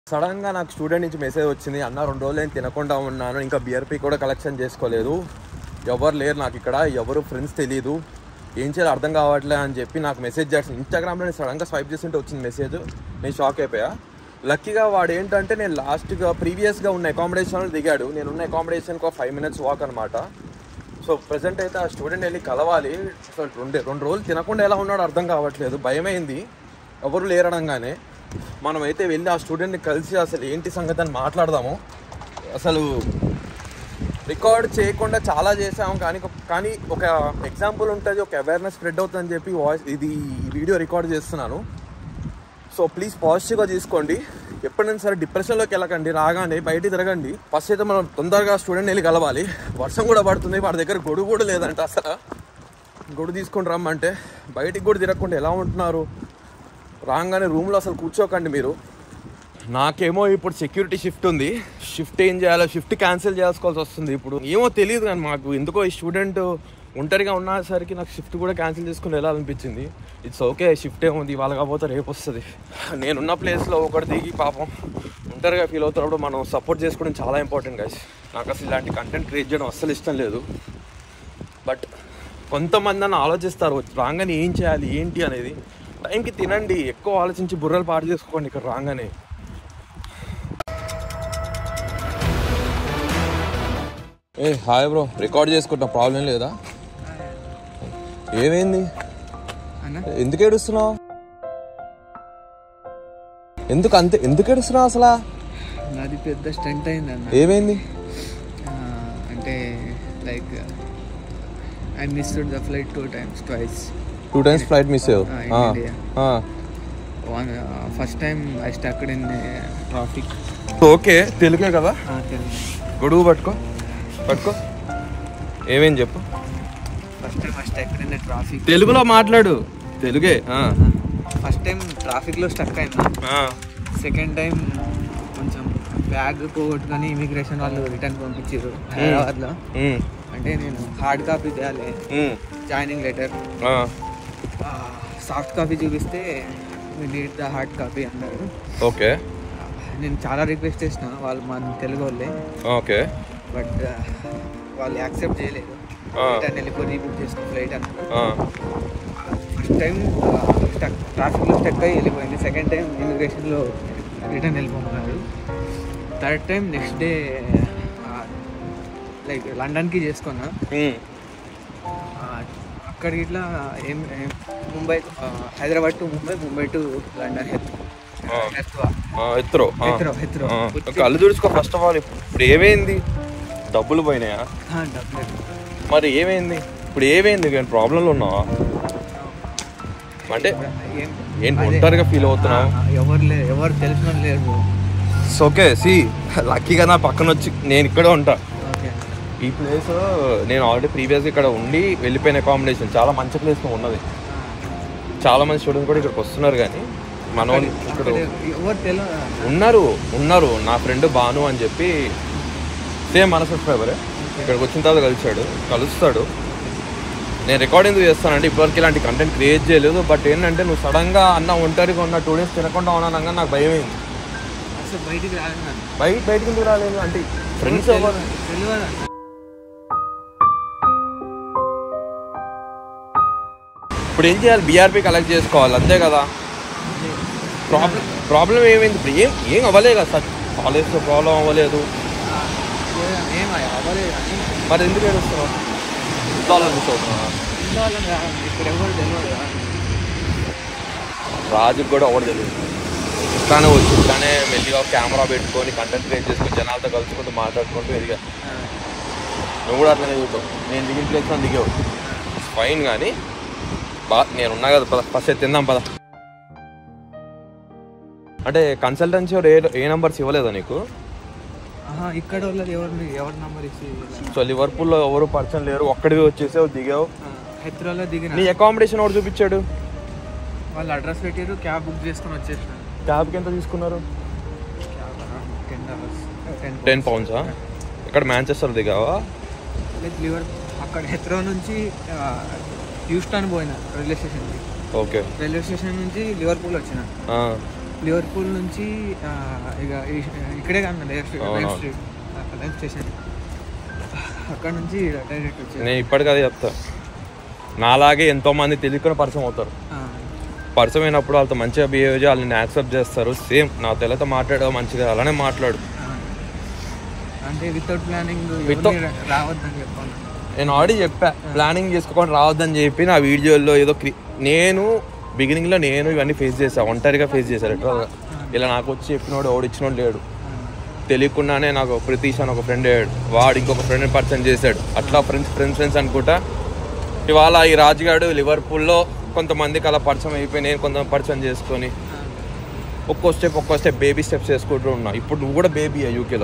సడన్గా నాకు స్టూడెంట్ నుంచి మెసేజ్ వచ్చింది అన్న రెండు రోజులు నేను తినకుండా ఉన్నాను ఇంకా బిఆర్పి కూడా కలెక్షన్ చేసుకోలేదు ఎవరు లేరు నాకు ఇక్కడ ఎవరు ఫ్రెండ్స్ తెలియదు ఏం చేయాలో అర్థం కావట్లే అని చెప్పి నాకు మెసేజ్ చేస్తాను ఇన్స్టాగ్రామ్లో నేను సడన్గా స్వైప్ చేస్తుంటే వచ్చింది మెసేజ్ నేను షాక్ అయిపోయా లక్కీగా వాడు ఏంటంటే నేను లాస్ట్గా ప్రీవియస్గా ఉన్న అకామిడేషన్లో దిగాడు నేను ఉన్న అకామిడేషన్కి ఒక ఫైవ్ మినిట్స్ వాక్ అనమాట సో ప్రజెంట్ అయితే ఆ స్టూడెంట్ వెళ్ళి కలవాలి అసలు రెండు రెండు రోజులు తినకుండా ఎలా ఉన్నాడో అర్థం కావట్లేదు భయమైంది ఎవరు లేరడంగానే మనం అయితే వెళ్ళి ఆ స్టూడెంట్ని కలిసి అసలు ఏంటి సంగతి అని మాట్లాడదాము అసలు రికార్డ్ చేయకుండా చాలా చేసాము కానీ కానీ ఒక ఎగ్జాంపుల్ ఉంటుంది ఒక అవేర్నెస్ స్ప్రెడ్ అవుతుందని చెప్పి వాయిస్ ఇది ఈ వీడియో రికార్డ్ చేస్తున్నాను సో ప్లీజ్ పాజిటివ్గా తీసుకోండి ఎప్పుడైనా సరే డిప్రెషన్లోకి వెళ్ళకండి రాగానే బయట తిరగండి ఫస్ట్ అయితే మనం తొందరగా స్టూడెంట్ వెళ్ళి కలవాలి వర్షం కూడా పడుతుంది వాడి దగ్గర గొడుగు కూడా లేదంట అసలు గొడుగు తీసుకొని రమ్మంటే బయటికి కూడా తిరగకుండా ఎలా ఉంటున్నారు రాగానే రూమ్లో అసలు కూర్చోకండి మీరు నాకేమో ఇప్పుడు సెక్యూరిటీ షిఫ్ట్ ఉంది షిఫ్ట్ ఏం చేయాలో షిఫ్ట్ క్యాన్సిల్ చేసుకోవాల్సి వస్తుంది ఇప్పుడు ఏమో తెలియదు కానీ మాకు ఎందుకో ఈ స్టూడెంట్ ఒంటరిగా ఉన్నసరికి నాకు షిఫ్ట్ కూడా క్యాన్సిల్ చేసుకుని వెళ్ళాలనిపించింది ఇట్స్ ఓకే షిఫ్ట్ ఏముంది ఇవాళ కాకపోతే రేపు వస్తుంది నేనున్న ప్లేస్లో ఒకటి దిగి పాపం ఒంటరిగా ఫీల్ అవుతున్నప్పుడు మనం సపోర్ట్ చేసుకోవడం చాలా ఇంపార్టెంట్ గైస్ నాకు అసలు ఇలాంటి కంటెంట్ క్రియేట్ చేయడం అస్సలు ఇష్టం లేదు బట్ కొంతమంది అని ఆలోచిస్తారు రాగానే ఏం చేయాలి ఏంటి అనేది టైంకి తినండి ఎక్కువ ఆలోచించి బుర్రలు పాడు చేసుకోండి ఇక్కడ రాగానే ఏ హాయ్ బ్రో రికార్డ్ చేసుకుంటా ప్రాబ్లం లేదా ఏమైంది అన్న ఎందుకు ఏడుస్తున్నావు ఎందుకు అంతే ఎందుకు ఏడుస్తున్నావు అసలు నాది పెద్ద స్టంట్ అయింది అన్న ఏమైంది ఆ, అంటే like I missed the flight two times twice two times flight miss Ah, in India. One first time I stuck in traffic okay తెలుగే కదా గొడుగు పట్టుకో పట్టుకో ఏమేం చెప్పు first time I stuck in traffic తెలుగులో మాట్లాడు తెలుగే ఆ. ఫస్ట్ టైం ట్రాఫిక్లో స్టక్ అయినా ఆ. సెకండ్ టైం కొంచెం బ్యాగ్ పోగొట్టుకొని ఇమిగ్రేషన్ వాళ్ళు రిటర్న్ పంపించారు హైదరాబాద్లో ఉమ్. అంటే నేను హార్డ్ కాపీ తేయాలి ఉమ్. జాయినింగ్ లెటర్ ఆ. సాఫ్ట్ కాపీ చూపిస్తే నీడ్ ద హార్డ్ కాపీ అన్నారు ఓకే నేను చాలా రిక్వెస్ట్ చేసిన వాళ్ళు మన తెలుగు వాళ్ళే ఓకే బట్ వాళ్ళు యాక్సెప్ట్ చేయలేదు ఆ. రిటర్న్ వెళ్ళిపోయి రీబుక్ చేసుకో ఫ్లైట్ అన్నారు ఆ. ఫస్ట్ టైం స్టక్ ట్రాఫిక్లో స్టక్ అయ్యి వెళ్ళిపోయింది సెకండ్ టైం ఇమిగ్రేషన్లో రిటర్న్ వెళ్ళిపోమన్నారు third time next day like లండన్కి చేసుకున్నా ఉమ్. ఆ, అక్కడికి ఇట్లా ఏం ఏం- ముంబై ఆ, Hyderabad to Mumbai Mumbai to London ఆ. ఎక్కువ ఆ, ఎత్తురో ఆ. హెత్రో, హెత్రో. ఆ. కళ్ళు తుడుచుకో ఫస్ట్ ఆఫ్ ఆల్ ఇప్పుడు ఏమైంది డబ్బులు పోయినాయా డబ్బులు మరి ఏమైంది ఇప్పుడు ఏమైంది కానీ ప్రాబ్లంలో ఉన్నావా అంటే ఏం- ఏంటి అదే. ఒంటరిగా ఫీల్ అవుతున్నావు ఆ, ఎవరు లేరు ఎవరు తెలిసిన లేరు ఓకే సి లక్కీగా నా పక్కన వచ్చి నేను ఇక్కడే ఉంటా ఓకే ఈ ప్లేస్ నేను ఆల్రెడీ ప్రీవియస్ ఇక్కడ ఉండి వెళ్ళిపోయిన అకామిడేషన్ చాలా మంచి ప్లేస్ ఉన్నది చాలా మంది స్టూడెంట్స్ కూడా ఇక్కడికి వస్తున్నారు కానీ మన వాళ్ళు ఇక్కడ ఎవరు తెలియదు ఉన్నారు ఉన్నారు నా ఫ్రెండ్ బాను అని చెప్పి సేమ్ మన సబ్స్క్రైబరే ఇక్కడికి వచ్చిన తర్వాత కలిసాడు కలుస్తాడు నేను రికార్డ్ ఎందుకు చేస్తానంటే ఇప్పటివరకు ఇలాంటి కంటెంట్ క్రియేట్ చేయలేదు బట్ ఏంటంటే నువ్వు సడన్గా అన్న ఒంటరిగా ఉన్న టూ డేస్ తినకుండా ఉన్నానగా నాకు భయం అయింది అసలు బయటికి రాలేదు నన్ను. బయట బయటకు ఎందుకు రాలేదు అంటే ఫ్రెండ్స్ ఎవరు తెలియదు అన్న. ఇప్పుడు ఏం చేయాలి బీఆర్పీ కలెక్ట్ చేసుకోవాలి అంతే కదా ప్రాబ్లం ప్రాబ్లం ఏమైంది ఇప్పుడు ఏం ఏం అవ్వలేదు కదా సార్ కాలేజ్లో ప్రాబ్లం అవ్వలేదు ఏ- ఏం అవ్వలేదు కానీ మరి ఎందుకు ఏడుస్తున్నావు ఇంట్లో మిస్ అవుతున్నా ఇంట్లో వాళ్ళని రా- ఇక్కడ ఎవరు తెలియదు కదా. రాజుకి కూడా ఒకటి తెలియదు ఇట్లానే వచ్చి ఇట్లానే మెల్లిగా కెమెరా పెట్టుకొని కంటెంట్ క్రియేట్ చేసుకొని జనాలతో కలుసుకుంటూ మాట్లాడుకుంటూ ఎదిగా ఆ, నువ్వు కూడా అట్లనే చూద్దాం నేను దిగిన ప్లేస్ అని దిగావు ఫైన్ కానీ బా నేను ఉన్నా కదా పద ఫస్ట్ అయితే తిందాం పద అంటే కన్సల్టెన్సీ ఏ ఏ నెంబర్స్ ఇవ్వలేదా నీకు ఆహా, ఇక్కడ వాళ్ళది ఎవరు ఎవరి నంబర్ ఇచ్చి సో లివర్పూల్లో ఎవరు పర్సన్ లేరు ఒక్కడివి వచ్చేసావు దిగావు హెత్రోలో దిగిన నీ అకామిడేషన్ ఒకటి చూపించాడు వాళ్ళు అడ్రస్ పెట్టారు క్యాబ్ బుక్ చేసుకొని వచ్చేసిన క్యాబ్కి ఎంత తీసుకున్నారు cab ten dollars ten ten పౌండ్సా ఇక్కడ మ్యాంచెస్టర్ దిగావా లైక్ లివర్ అక్కడ హెత్రో నుంచి హ్యూస్టన్ పోయిన రైల్వే స్టేషన్కి ఓకే రైల్వే స్టేషన్ నుంచి లివర్పూల్ వచ్చిన ఆ, లివర్పూల్ నుంచి ఆ, ఇక ఈ- ఇక్కడే కాదు లైఫ్ స్ట్రీట్ లైఫ్ అవునవును. స్ట్రీట్ లైఫ్ స్టేషన్ అక్కడ నుంచి డైరెక్ట్ వచ్చాను నేను ఇప్పటికీ అదే చెప్తా నాలాగే ఎంతో మంది తెలియకుండా పరిచయం అవుతారు పరిచయం అయినప్పుడు వాళ్ళతో మంచిగా బిహేవ్ చేయాలి వాళ్ళని యాక్సెప్ట్ చేస్తారు సేమ్ నా తెల్లతో మాట్లాడే మంచిగా అలానే మాట్లాడు అంటే వితౌట్ ప్లానింగ్ Without- రావద్దని చెప్పాను నేను ఆల్రెడీ చెప్పా ప్లానింగ్ చేసుకోకుండా రావద్దని చెప్పి నా వీడియోలో ఏదో క్రి నేను బిగినింగ్లో నేను ఇవన్నీ ఫేస్ చేసా ఒంటరిగా ఫేస్ చేశాను లిటరల్గా ఇలా నాకు వచ్చి చెప్పినోడు ఎవడు ఇచ్చినోడు లేడు తెలియకుండానే నాకు ప్రితీష్ అని ఒక ఫ్రెండ్ అయ్యాడు వాడు ఇంకొక ఫ్రెండ్ పర్సన్ చేశాడు అట్లా ఫ్రెండ్స్ ఫ్రెండ్స్ ఫ్రెండ్స్ అనుకుంటా ఇవాళ ఈ రాజుగాడు లివర్పూల్లో కొంతమందికి అలా పరిచయం అయిపోయి నేను కొంత పరిచయం చేసుకొని ఒక్కో స్టెప్ ఒక్కో స్టెప్ బేబీ స్టెప్స్ వేసుకుంటూ ఉన్నా ఇప్పుడు నువ్వు కూడా బేబీ యూకేలో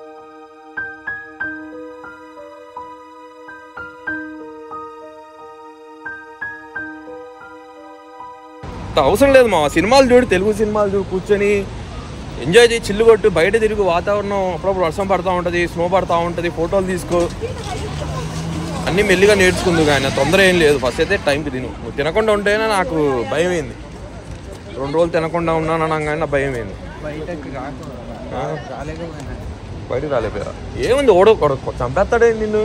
అవసరం లేదు మా సినిమాలు చూడు తెలుగు సినిమాలు చూడు కూర్చొని ఎంజాయ్ చేయి చిల్లు కొట్టు బయట తిరుగు వాతావరణం అప్పుడప్పుడు వర్షం పడతా ఉంటుంది స్నో పడతా ఉంటుంది ఫోటోలు తీసుకో అన్నీ మెల్లిగా నేర్చుకుందు కానీ తొందర ఏం లేదు ఫస్ట్ అయితే టైంకి తిను నువ్వు తినకుండా ఉంటేనే నాకు భయం అయింది రెండు రోజులు తినకుండా ఉన్నాను అనగానే నా భయం అయింది బయటకి రాకు ఆ. రాలేకపోయినా బయటికి రాలేపోయా ఏముంది ఓడో చంపేస్తాడే నిన్ను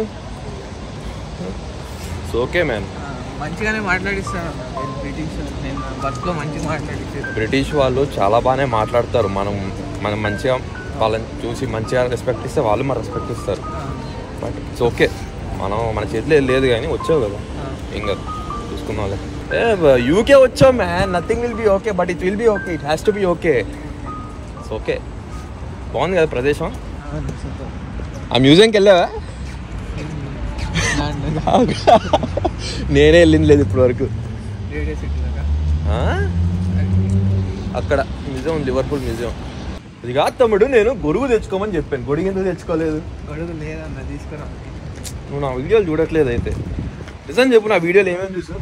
ఓకే మ్యాన్ ఆ, మంచిగానే మాట్లాడిస్తాను నేను బ్రిటిష్ నేను బస్లో మంచిగా మాట్లాడించారు బ్రిటిష్ వాళ్ళు చాలా బాగానే మాట్లాడతారు మనం మనం మంచిగా వాళ్ళని చూసి మంచిగా రెస్పెక్ట్ ఇస్తే వాళ్ళు మన రెస్పెక్ట్ ఇస్తారు బట్ ఇట్స్ ఓకే మనం మన చేతిలో ఏం లేదు కానీ వచ్చావు కదా ఇంకా చూసుకుందాంలే ఏ యూకే వచ్చావు man nothing will be okay but it will be okay it has to be okay it's okay బాగుంది కదా ప్రదేశం ఆ మ్యూజియంకి వెళ్ళావా నేనే వెళ్ళింది లేదు ఇప్పటి వరకు రేడియో సిటీ దాకా ఆ? అక్కడ మ్యూజియం లివర్పూల్ మ్యూజియం అది కాదు తమ్ముడు నేను గొడుగు తెచ్చుకోమని చెప్పాను గొడుగు ఎందుకు తెచ్చుకోలేదు గొడుగు లేదన్న తీసుకురా నువ్వు నా వీడియోలు చూడట్లేదు అయితే నిజం చెప్పు నా వీడియోలు ఏమేమి చూసావు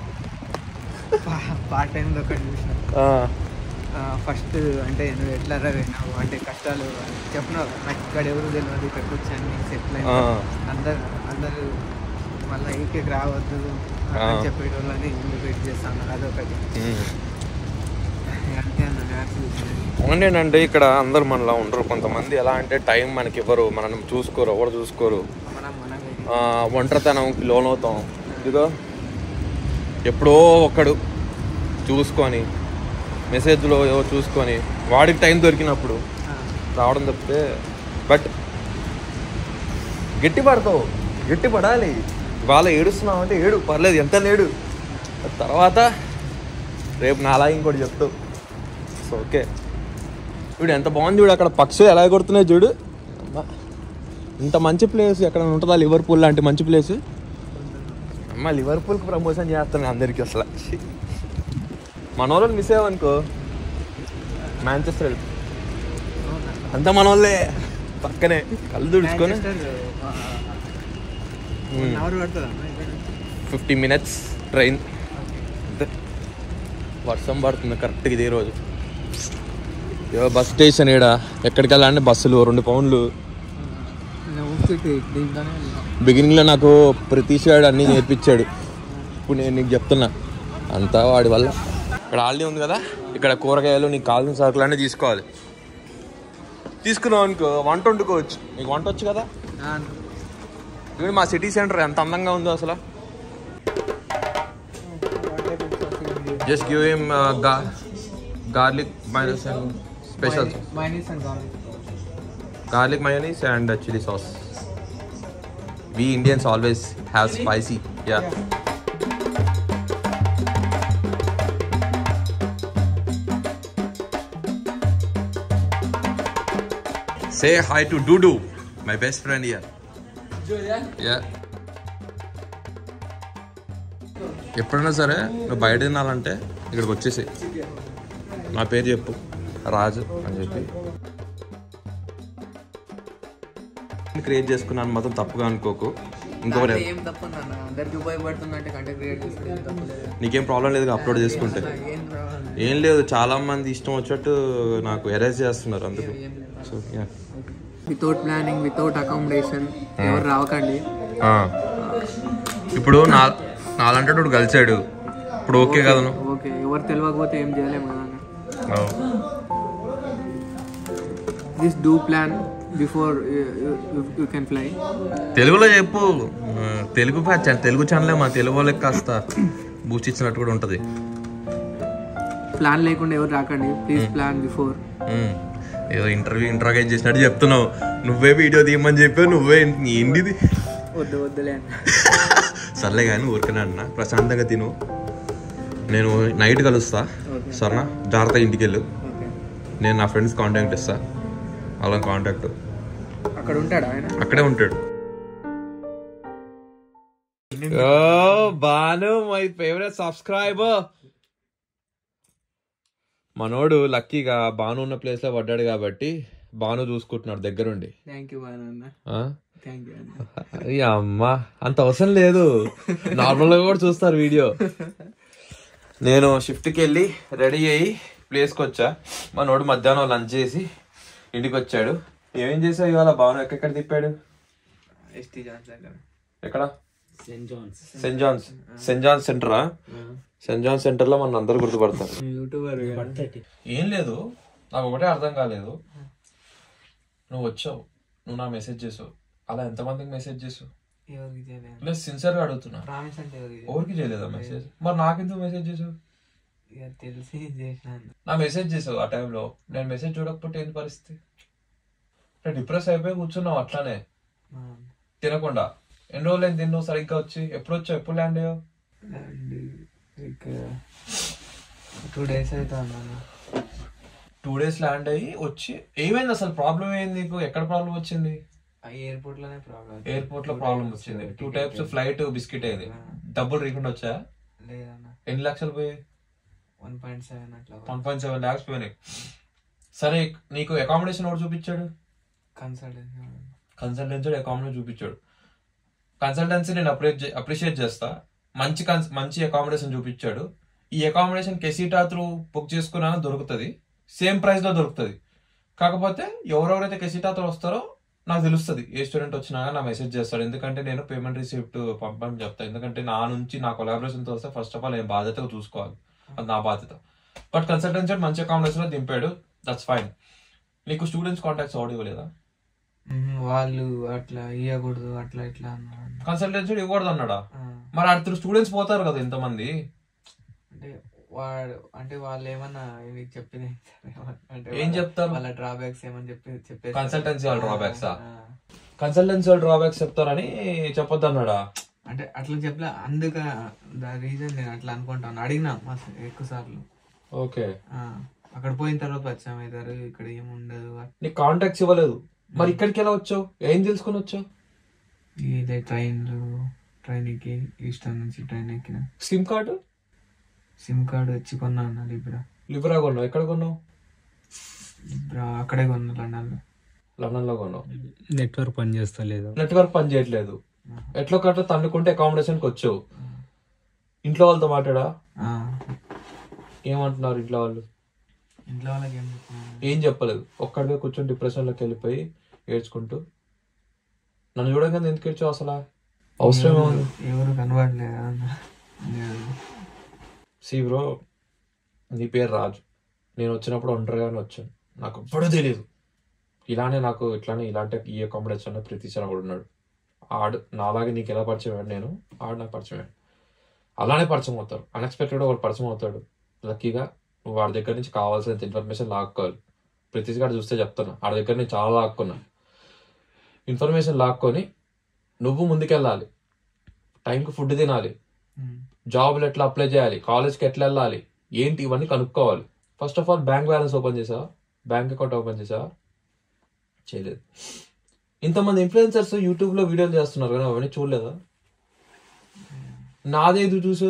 పార్ట్ టైంలో ఒకటి చూసిన ఫస్ట్ అంటే నువ్వు ఎట్లా పోయినావు అంటే కష్టాలు చెప్పినావు నాకు ఇక్కడ ఎవరు తెలియదు ఇక్కడికి వచ్చాను నీకు సెటిల్ ఆ. అందరు అందరు మళ్ళీ ఇంటికి రావద్దు ఆ. అని చెప్పేటోళ్ళని ముందు వెయిట్ చేస్తాను అదొకటి అంతే అన్న మ్యాథ్స్ చూసిన ఏంటంటే ఇక్కడ అందరు మనలా ఉండరు కొంతమంది ఎలా అంటే టైం మనకి ఇవ్వరు మనం చూసుకోరు ఎవరు చూసుకోరు మనం మనం ఆ, ఒంటరితనంకి లోనవుతాం ఇదిగో ఎప్పుడో ఒకడు చూసుకొని మెసేజ్లో ఏవో చూసుకొని వాడికి టైం దొరికినప్పుడు రావడం తప్పితే బట్ గట్టి పడతావు గట్టి పడాలి ఇవాళ ఏడుస్తున్నావు అంటే ఏడు పర్లేదు ఎంత లేడు తర్వాత రేపు నాలా ఇంకోటి చెప్తావు సో ఓకే చూడు ఎంత బాగుంది చూడు అక్కడ పక్షులు ఎలా కొడుతున్నాయి చూడు అమ్మా. ఇంత మంచి ప్లేస్ ఎక్కడ ఉంటుందా లివర్పూల్ లాంటి మంచి ప్లేస్ అమ్మ లివర్పూల్కి ప్రమోషన్ చేస్తాను అందరికీ అసలు ఛీ. మన వాళ్ళు మిస్ అయ్యావనుకో మాంచెస్టర్ వెళ్ళి అంత మన వాళ్ళే పక్కనే కళ్ళు తుడుచుకొని అవర్ పడుతుంది అన్న ఇక్కడ ఫిఫ్టీ మినిట్స్ ట్రైన్ అంతే వర్షం పడుతుంది కరెక్ట్గా ఇదే రోజు ఏవో బస్ స్టేషన్ ఈడ ఎక్కడికి వెళ్ళాలంటే బస్సులు రెండు పౌండ్లు ఊపిరి దీంట్లోనే వెళ్ళినా. బిగినింగ్లో నాకు ప్రతీష్ గాడు అన్నీ నేర్పించాడు ఇప్పుడు నేను నీకు చెప్తున్నా అంతా వాడి వల్ల ఇక్కడ ఆల్రెడీ ఉంది కదా ఇక్కడ కూరగాయలు నీకు కావాల్సిన సరుకులు అన్నీ తీసుకోవాలి తీసుకున్నావు అనుకో వంట వండుకోవచ్చు నీకు వంట వచ్చు కదా ఆ, చూడు మా సిటీ సెంటర్ ఎంత అందంగా ఉందో అసలు just give him garlic mayonnaise and special mayonnaise and garlic. garlic mayonnaise and uh, chili sauce. We Indians always have spicy. Yeah. Say hi to Dudu, my best friend here. Yeah. ఎప్పుడైనా సరే నువ్వు బయట తినాలంటే ఇక్కడికి వచ్చేసి నా పేరు చెప్పు రాజు అని చెప్పి క్రియేట్ చేసుకున్నాను మాత్రం తప్పుగా అనుకోకు ఇంకొకరు దాంట్లో ఏం తప్పదు అన్న అందరికి ఉపయోగపడుతుందంటే కంటెంట్ క్రియేట్ చేసుకుంటే ఏం తప్పలేదు నీకేం ప్రాబ్లం లేదు అప్లోడ్ చేసుకుంటే ఏం రావాలి ఏం లేదు చాలా మంది ఇష్టం వచ్చినట్టు నాకు ఎరేజ్ చేస్తున్నారు అందుకు so ya without planning without accommodation ఎవరు రావకండి ఇప్పుడు నా నాలంటే కలిసాడు ఇప్పుడు ఓకే కదా నువ్వు ఓకే ఎవరు తెలియకపోతే ఏం చేయలేము కదా అన్న. అవును. This do plan before you can fly తెలుగులో చెప్పు ఆ, తెలుగు పా- చ- తెలుగు ఛానలే మా తెలుగు వాళ్ళకి కాస్త బూస్ట్ ఇచ్చినట్టు కూడా ఉంటుంది ప్లాన్ లేకుండా ఎవరు రాకండి ప్లీజ్ ప్లాన్ బిఫోర్ ఉమ్. ఏదో ఇంటర్వ్యూ ఇంటర్వ్యూ చేసినట్టు చెప్తున్నావు నువ్వే వీడియో తీయమని చెప్పావు నువ్వే ఏంటిది వద్దు వద్దులే అన్న సర్లే కానీ ఊరికనే అన్న ప్రశాంతంగా తిను నేను నైట్ కలుస్తా సరేనా జాగ్రత్త ఇంటికి వెళ్ళు ఓకే నేను నా ఫ్రెండ్స్ కాంటాక్ట్ ఇస్తా అలా కాంటాక్ట్ అక్కడ ఉంటాడా ఆయన అక్కడే ఉంటాడు బాను మై ఫేవరెట్ సబ్స్క్రైబర్ మనోడు లక్కీగా బాను ఉన్న ప్లేస్ లో పడ్డాడు కాబట్టి బాను చూసుకుంటున్నాడు దగ్గరుండి థ్యాంక్ యూ బాగా అన్న ఆ? థ్యాంక్ యూ అన్న అయ్య అమ్మా అంత అవసరం లేదు నార్మల్ గా కూడా చూస్తారు వీడియో నేను షిఫ్ట్ కి వెళ్ళి రెడీ అయ్యి ప్లేస్ కి వచ్చా మా నోడు మధ్యాహ్నం లంచ్ చేసి ఇంటికి వచ్చాడు ఏమేం చేసావు ఇవాళ బాను ఎక్కడ తిప్పాడు ఎస్టీ జాన్స్ దగ్గర ఎక్కడ St Johns St Johns St Johns సెంటరా సెంట్ జాన్స్ సెంటర్ లో మన అందరు గుర్తుపడతారు యూట్యూబర్ ఏం లేదు నాకు ఒకటే అర్థం కాలేదు నువ్వు వచ్చావు నువ్వు నా మెసేజ్ చేసావు అలా ఎంతమందికి మెసేజ్ చేసావు ఎవరికి చేయలేదు లేదు సిన్సియర్ గా అడుగుతున్నా ప్రామిస్ అంటే ఎవరికి చేయలేదు. ఎవరికి చేయలేదా మెసేజ్ మరి నాకెందుకు మెసేజ్ చేసావు ఇక తెలిసి చేసిన అన్న. నా మెసేజ్ చేసావు ఆ టైంలో నేను మెసేజ్ చూడకపోతే ఏంటి పరిస్థితి నేను డిప్రెస్ అయిపోయి కూర్చున్నావు అట్లానే ఆ. తినకుండా ఎన్ని రోజులు అయింది తిన్నావు సరిగ్గా వచ్చి ఎప్పుడు వచ్చావు ఎప్పుడు ల్యాండ్ అయ్యావు అండ్ ఇక టూ డేస్ అవుతుంది అన్న టూ డేస్ ల్యాండ్ అయ్యి వచ్చి ఏమైంది అసలు ప్రాబ్లం ఏంది నీకు ఎక్కడ ప్రాబ్లం వచ్చింది ఆ ఎయిర్పోర్ట్ లోనే ప్రాబ్లం ఎయిర్పోర్ట్ లో ప్రాబ్లం వచ్చింది టూ టైప్స్ ఫ్లైట్ బిస్కెట్ అయింది డబ్బులు రీఫండ్ వచ్చా లేదన్న ఎన్ని లక్షలు పోయాయి వన్ పాయింట్ సెవెన్ అట్లా వన్ పాయింట్ సెవెన్ ల్యాక్స్ పోయినాయి సరే నీకు అకామిడేషన్ ఎవరు చూపించాడు కన్సల్టెన్సీ కన్సల్టెన్సీ అకామిడేషన్ చూపించాడు కన్సల్టెన్సీ నేను అప్రిషియేట్ అప్రిషియేట్ చేస్తా మంచి కన్స్ మంచి అకామిడేషన్ చూపించాడు ఈ అకామిడేషన్ కెసిటా త్రూ బుక్ చేసుకున్నా దొరుకుతుంది సేమ్ ప్రైస్ లో దొరుకుతుంది కాకపోతే ఎవరెవరైతే కెసిటాతో వస్తారో నాకు తెలుస్తుంది ఏ స్టూడెంట్ వచ్చినా నా మెసేజ్ చేస్తాడు ఎందుకంటే నేను పేమెంట్ రిసిప్ట్ పంపని చెప్తాను ఎందుకంటే నా నుంచి నా కొలాబరేషన్ తో వస్తే ఫస్ట్ ఆఫ్ ఆల్ నేను బాధ్యతగా చూసుకోవాలి అది నా బాధ్యత బట్ కన్సల్టెన్సీ మంచి అకామిడేషన్ లో దింపాడు దట్స్ ఫైన్ నీకు స్టూడెంట్స్ కాంటాక్ట్స్ ఆడియో లేదా వాళ్ళు అట్లా ఇవ్వకూడదు అట్లా ఇట్లా అన్నారు కన్సల్టెన్సీ ఇవ్వకూడదు అన్నాడా ఆ, మరి అటు స్టూడెంట్స్ పోతారు కదా ఇంతమంది అంటే వాడు అంటే వాళ్ళు ఏమన్నా నీకు చెప్పింది అంటే ఏం వాళ్ళ- చెప్తారు? వాళ్ళ డ్రాబ్యాక్స్ ఏమని చెప్పి చెప్పేసి Consultancy వాళ్ళ drawbacks ఆ? ఆ, కన్సల్టెన్సీ వాళ్ళు డ్రాబ్యాక్స్ చెప్తారని చెప్పొద్దు అన్నాడా అంటే అట్లా చెప్పలే అందుక దా రీజన్ నేను అట్లా అనుకుంటాను అడిగినా మస్తు ఎక్కువ సార్లు ఓకే ఆ, అక్కడ పోయిన తర్వాత పరిచయం అవుతారు ఇక్కడ ఏమి ఉండదు నీకు కాంటాక్ట్స్ ఇవ్వలేదు మరి ఇక్కడికి ఎలా వచ్చావు ఏం తెలుసుకుని వచ్చావు ఇదే ట్రైన్లు ట్రైన్ ఎక్కి ఈస్టర్న్ నుంచి ట్రైన్ ఎక్కిన సిమ్ కార్డు సిమ్ కార్డు వచ్చి కొన్నా అన్న లిబ్రా లిబరా కొన్నావు ఎక్కడ కొన్నావు లిబ్రా అక్కడే కొన్నా లండన్లో లండన్ లో కొన్నావు నెట్వర్క్ పని చేస్తలేదు నెట్వర్క్ పని చేయట్లేదు ఎట్లో కట్ల తన్నుకుంటే అకామిడేషన్ కి వచ్చావు ఇంట్లో వాళ్ళతో మాట్లాడా ఆ, ఏమంటున్నారు ఇంట్లో వాళ్ళు ఇంట్లో వాళ్ళకి ఏం చెప్తున్నాను ఏం చెప్పలేదు ఒక్కడిగా కూర్చొని డిప్రెషన్ లోకి వెళ్ళిపోయి ఏడ్చుకుంటూ నన్ను చూడగానే ఎందుకు ఏడ్చావు అసలు అవసరం ఏముంది ఎవరు కనబడలేదు అన్న సి బ్రో నీ పేరు రాజు నేను వచ్చినప్పుడు ఒంటరిగానే వచ్చాను నాకు ఎప్పుడూ తెలియదు ఇలానే నాకు ఇట్లానే ఇలాంటి ఈ అకామిడేషన్ ప్రతిసారి కూడా ఉన్నాడు ఆడు నాలాగే నీకు ఎలా పరిచయం అయ్యాడు నేను ఆడు నాకు పరిచయం అయ్యాడు అలానే పరిచయం అవుతారు అన్ఎక్స్పెక్టెడ్ ఒకటి పరిచయం అవుతాడు లక్కీగా నువ్వు వాడి దగ్గర నుంచి కావాల్సినంత ఇన్ఫర్మేషన్ లాక్కోవాలి ప్రతిస్ గారు చూస్తే చెప్తున్నా ఆడి దగ్గర నేను చాలా లాక్కున్నా ఇన్ఫర్మేషన్ లాక్కొని నువ్వు ముందుకెళ్ళాలి టైంకి ఫుడ్ తినాలి జాబ్లు ఎట్లా అప్లై చేయాలి కాలేజ్కి ఎట్లా వెళ్ళాలి ఏంటి ఇవన్నీ కనుక్కోవాలి first of all bank balance open చేసావా బ్యాంక్ అకౌంట్ ఓపెన్ చేసావా చేయలేదు ఇంతమంది ఇన్ఫ్లుయెన్సర్స్ యూట్యూబ్ లో వీడియోలు చేస్తున్నారు కానీ అవన్నీ చూడలేదా నాదేది చూసు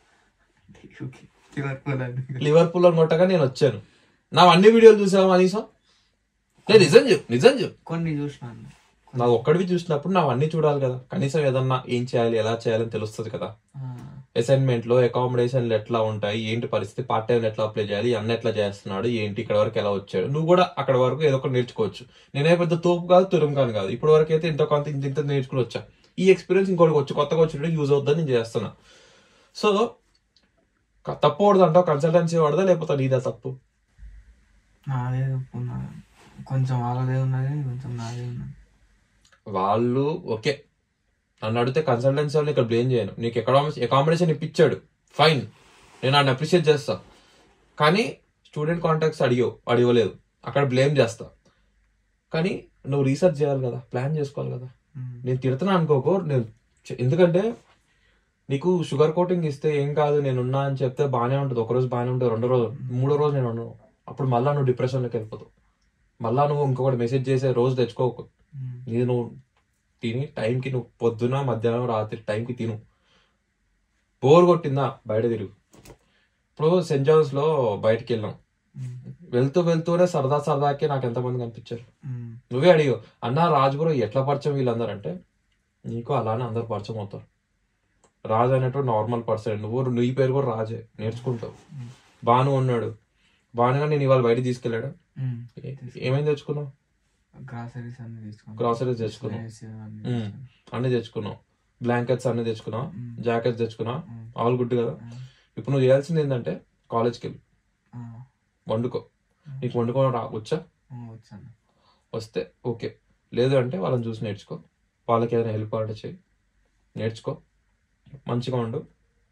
లివర్పూల్ అని కొట్టగా నేను వచ్చాను నా అన్ని వీడియోలు చూసావా కనీసం లేదు నిజం చెప్పు నిజం చెప్పు కొన్ని చూసినాను నాకు ఒక్కడివి చూసినప్పుడు నా అన్ని చూడాలి కదా కనీసం ఏదన్నా ఏం చేయాలి ఎలా చేయాలని తెలుస్తుంది కదా ఆ, అసైన్మెంట్ లో అకామిడేషన్లు ఎట్లా ఉంటాయి ఏంటి పరిస్థితి పార్ట్ టైం ఎట్లా అప్లై చేయాలి అన్న ఎట్లా చేస్తున్నాడు ఏంటి ఇక్కడ వరకు ఎలా వచ్చాడు నువ్వు కూడా అక్కడ వరకు ఏదో ఒకటి నేర్చుకోవచ్చు నేనే పెద్ద తోపు కాదు తురుము కాను కాదు ఇప్పటి వరకు అయితే ఇంత కొంత ఇంత ఇంత నేర్చుకుని వచ్చా ఈ ఎక్స్పీరియన్స్ ఇంకోటి వచ్చి కొత్తగా వచ్చినట్టు యూజ్ అవుతుందని నేను చేస్తున్నా సో క- తప్పు పడదు అంటావు కన్సల్టెన్సీ పడదా లేకపోతే నీదా తప్పు నాదే చెప్పుకున్నా కొంచెం వాళ్ళదే ఉన్నది కొంచెం నాదే ఉన్నది వాళ్ళు ఓకే నన్ను అడిగితే కన్సల్టెన్సీ వాళ్ళని ఇక్కడ బ్లేమ్ చేయను నీకు ఎకనామిక్స్ అకామిడేషన్ ఇప్పించాడు ఫైన్ నేను ఆయన అప్రిషియేట్ చేస్తా కానీ స్టూడెంట్ కాంటాక్ట్స్ అడిగవు అడిగలేదు అక్కడ బ్లేమ్ చేస్తా కానీ నువ్వు రీసెర్చ్ చేయాలి కదా ప్లాన్ చేసుకోవాలి కదా మ్మ్. నేను తిడుతున్నా అనుకోకో నేను చె- ఎందుకంటే నీకు షుగర్ కోటింగ్ ఇస్తే ఏం కాదు నేను ఉన్నా అని చెప్తే బాగానే ఉంటుంది ఒక రోజు బాగానే ఉంటుంది రెండో రోజు మూడో రోజు నేను ఉన్నాను అప్పుడు మళ్ళా నువ్వు డిప్రెషన్లోకి వెళ్ళిపోతావు మళ్ళా నువ్వు ఇంకొకటి మెసేజ్ చేసే రోజు తెచ్చుకోకు మ్మ్. ఇది నువ్వు తిని టైంకి నువ్వు పొద్దున మధ్యాహ్నం రాత్రి టైంకి తిను బోర్ కొట్టిందా బయట తిరుగు ఇప్పుడు సెంట్ జాన్స్ లో బయటికి వెళ్ళాం మ్మ్. వెళ్తూ వెళ్తూనే సరదా సరదాకే నాకు ఎంతమంది కనిపించారు మ్మ్. నువ్వే అడిగావు అన్నా రాజుగురు ఎట్లా పరిచయం వీళ్ళందరూ అంటే నీకు అలానే అందరు పరిచయం అవుతారు రాజు అనేటువంటి నార్మల్ పర్సన్ నువ్వు నీ పేరు కూడా రాజే నేర్చుకుంటావు బాను ఉన్నాడు బానుగా నేను ఇవాళ బయట తీసుకెళ్ళాడు మ్మ్. ఏ- ఏమైంది తెచ్చుకున్నావు గ్రాసరీస్ అన్ని తీసుకున్నాం గ్రాసరీస్ తెచ్చుకున్నావు Groceries అన్ని మ్మ్. తెచ్చుకున్నాం. అన్ని తెచ్చుకున్నావు బ్లాంకెట్స్ అన్ని తెచ్చుకున్నావు మ్మ్. జాకెట్స్ తెచ్చుకున్నావు మ్మ్. ఆల్ గుడ్ కదా మ్మ్. ఇప్పుడు నువ్వు చేయాల్సింది ఏంటంటే కాలేజ్కి వెళ్ళి ఆ. వండుకో నీకు వండుకోవడం రా వచ్చా ఆ, వచ్చాను వస్తే ఓకే లేదు అంటే వాళ్ళని చూసి నేర్చుకో వాళ్ళకి ఏదైనా హెల్ప్ అంటే చేయి నేర్చుకో మంచిగా ఉండు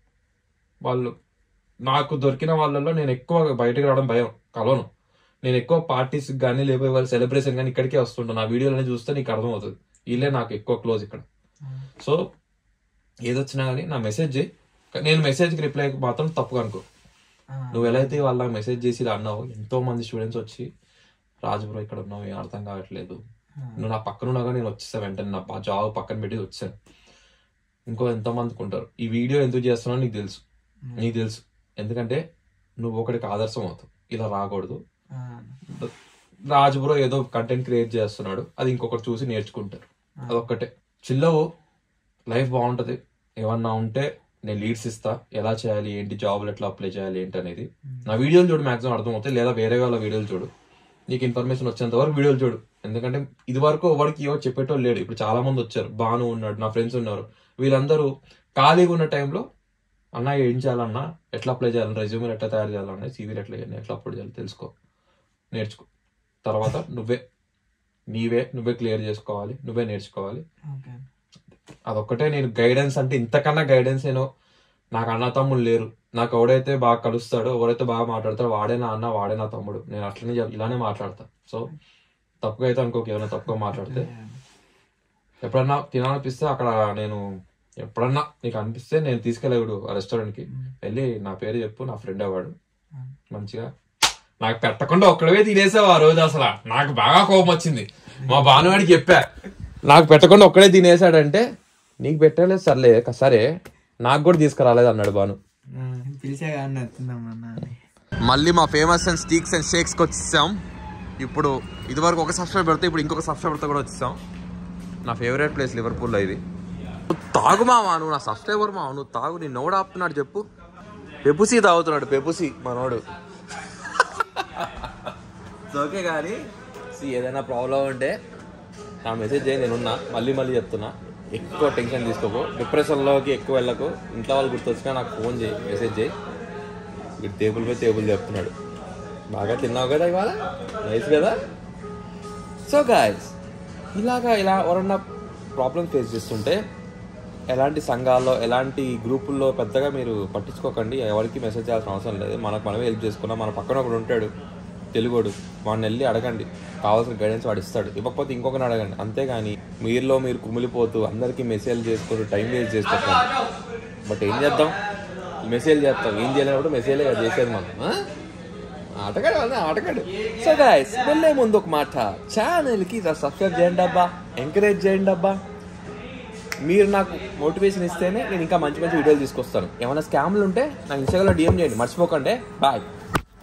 వాళ్ళు నాకు దొరికిన వాళ్ళల్లో నేను ఎక్కువ బయటకు రావడం భయం కలవను నేను ఎక్కువ పార్టీస్ కానీ లేకపోతే వాళ్ళ సెలబ్రేషన్ కానీ ఇక్కడికే వస్తుంటాను నా వీడియోలన్నీ చూస్తే నీకు అర్థమవుతుంది వీళ్ళే నాకు ఎక్కువ క్లోజ్ ఇక్కడ సో ఏదొచ్చినా కానీ నా మెసేజ్ చేయి నేను మెసేజ్కి రిప్లై మాత్రం తప్పుగా అనుకో ఆ. నువ్వు ఎలా అయితే వాళ్ళ మెసేజ్ చేసి ఇలా అన్నావు ఎంతో మంది స్టూడెంట్స్ వచ్చి రాజు బ్రో ఇక్కడ ఉన్నావు ఏం అర్థం కావట్లేదు ఆ. నువ్వు నా పక్కన ఉన్నాగా నేను వచ్చేసా వెంటనే నా జాబ్ పక్కన పెట్టి వచ్చాను ఇంకో ఎంతో మందికి ఉంటారు ఈ వీడియో ఎందుకు చేస్తున్నావు నీకు తెలుసు నీకు తెలుసు ఎందుకంటే నువ్వు ఒకటికి ఆదర్శం అవుతావు ఇలా రాకూడదు ఆ. రాజు బ్రో ఏదో కంటెంట్ క్రియేట్ చేస్తున్నాడు అది ఇంకొకటి చూసి నేర్చుకుంటారు అదొక్కటే చిల్లవు లైఫ్ బాగుంటది ఏమన్నా ఉంటే నేను లీడ్స్ ఇస్తా ఎలా చేయాలి ఏంటి జాబ్లు ఎట్లా అప్లై చేయాలి ఏంటి అనేది నా వీడియోలు చూడు మాక్సిమం అర్థమవుతాయి లేదా వేరే వాళ్ళ వీడియోలు చూడు నీకు ఇన్ఫర్మేషన్ వచ్చేంత వరకు వీడియోలు చూడు ఎందుకంటే ఇది వరకు ఎవరికి ఎవరు చెప్పేటోళ్ళు లేడు ఇప్పుడు చాలా మంది వచ్చారు బాను ఉన్నాడు నా ఫ్రెండ్స్ ఉన్నారు వీళ్ళందరూ ఖాళీగా ఉన్న టైంలో అన్న ఏం చేయాలన్నా ఎట్లా అప్లై చేయాలి రెజ్యూమర్ ఎట్లా తయారు చేయాలన్నా సీవీలు ఎట్లా చేయాలి ఎట్లా అప్లోడ్ చేయాలి తెలుసుకో నేర్చుకో తర్వాత నువ్వే నీవే నువ్వే క్లియర్ చేసుకోవాలి నువ్వే నేర్చుకోవాలి ఓకే అదొక్కటే నేను గైడెన్స్ అంటే ఇంతకన్నా గైడెన్స్ ఏనో నాకు అన్న తమ్ముడు లేరు నాకు ఎవడైతే బాగా కలుస్తాడో ఎవరైతే బాగా మాట్లాడతాడో వాడే నా అన్న వాడే నా తమ్ముడు నేను అట్లనే చెప్- ఇలానే మాట్లాడతా సో తప్పుగా అయితే అనుకోక ఏమైనా తప్పుగా మాట్లాడితే ఎప్పుడన్నా తినాలనిపిస్తే అక్కడ నేను ఎప్పుడన్నా నీకు అనిపిస్తే నేను తీసుకెళ్ళాడు ఆ రెస్టారెంట్ కి వెళ్ళి నా పేరు చెప్పు నా ఫ్రెండ్ అవ్వాడు మంచిగా నాకు పెట్టకుండా ఒక్కడవే తినేసావు ఆ రోజు అసలు నాకు బాగా కోపం వచ్చింది మా భానువాడికి చెప్పా నాకు పెట్టకుండా ఒక్కడే తినేసాడంటే నీకు పెట్టలేదు సర్లే క- సరే నాకు కూడా తీసుకురాలేదు అన్నాడు భాను పిలిచా కానీ తిందామన్న మళ్ళీ మా ఫేమస్ అండ్ స్టీక్స్ అండ్ షేక్స్కి వచ్చేసాం ఇప్పుడు ఇదివరకు ఒక సబ్స్క్రైబర్ పెడితే ఇప్పుడు ఇంకొక సబ్స్క్రైబర్తో కూడా వచ్చేసాం నా ఫేవరెట్ ప్లేస్ లివర్పూల్లో ఇది తాగు మావా నువ్వు నా సబ్స్క్రైబర్ మావా నువ్వు తాగు నీ నోడు ఆపుతున్నాడు చెప్పు పెపుసి తాగుతున్నాడు పెపుసి మనోడు ఓకే కానీ ఏదైనా ప్రాబ్లం ఉంటే నా మెసేజ్ చేయి నేనున్నా మళ్ళీ మళ్ళీ చెప్తున్నా ఎక్కువ టెన్షన్ తీసుకోకు డిప్రెషన్లోకి ఎక్కువ వెళ్ళకు ఇంట్లో వాళ్ళు గుర్తొచ్చినా నాకు ఫోన్ చేయి మెసేజ్ చేయి వీడు టేబుల్ పై టేబుల్ చెప్తున్నాడు బాగా తిన్నావు కదా ఇవాళ నైస్ కదా సో గాయస్ ఇలాగా ఇలా ఎవరన్నా ప్రాబ్లమ్ ఫేస్ చేస్తుంటే ఎలాంటి సంఘాల్లో ఎలాంటి గ్రూపుల్లో పెద్దగా మీరు పట్టించుకోకండి ఎవరికి మెసేజ్ చేయాల్సిన అవసరం లేదు మనకు మనమే హెల్ప్ చేసుకున్నాం మన పక్కన ఒకడు ఉంటాడు తెలుగోడు వాడిని వెళ్ళి అడగండి కావాల్సిన గైడెన్స్ వాడు ఇస్తాడు ఇవ్వకపోతే ఇంకొకరిని అడగండి అంతేగాని మీరులో మీరు కుమిలిపోతూ అందరికీ మెసేజ్ చేసుకుంటూ టైం వేస్ట్ చేసుకోకండి బట్ ఏం చేద్దాం మెసేజ్ చేస్తాం ఏం చేయలేనప్పుడు మెసేజ్ చేసేది మనం ఆ? ఆటగాడు అన్న ఆటగాడు సో గాయస్ వెళ్ళే ముందు ఒక మాట ఛానల్కి సబ్స్క్రైబ్ చేయండి అబ్బా ఎంకరేజ్ చేయండి అబ్బా మీరు నాకు మోటివేషన్ ఇస్తేనే నేను ఇంకా మంచి మంచి వీడియోలు తీసుకొస్తాను ఏమైనా స్కామ్లు ఉంటే నాకు ఇన్స్టాగ్రామ్లో డిఎం చేయండి మర్చిపోకండి బాయ్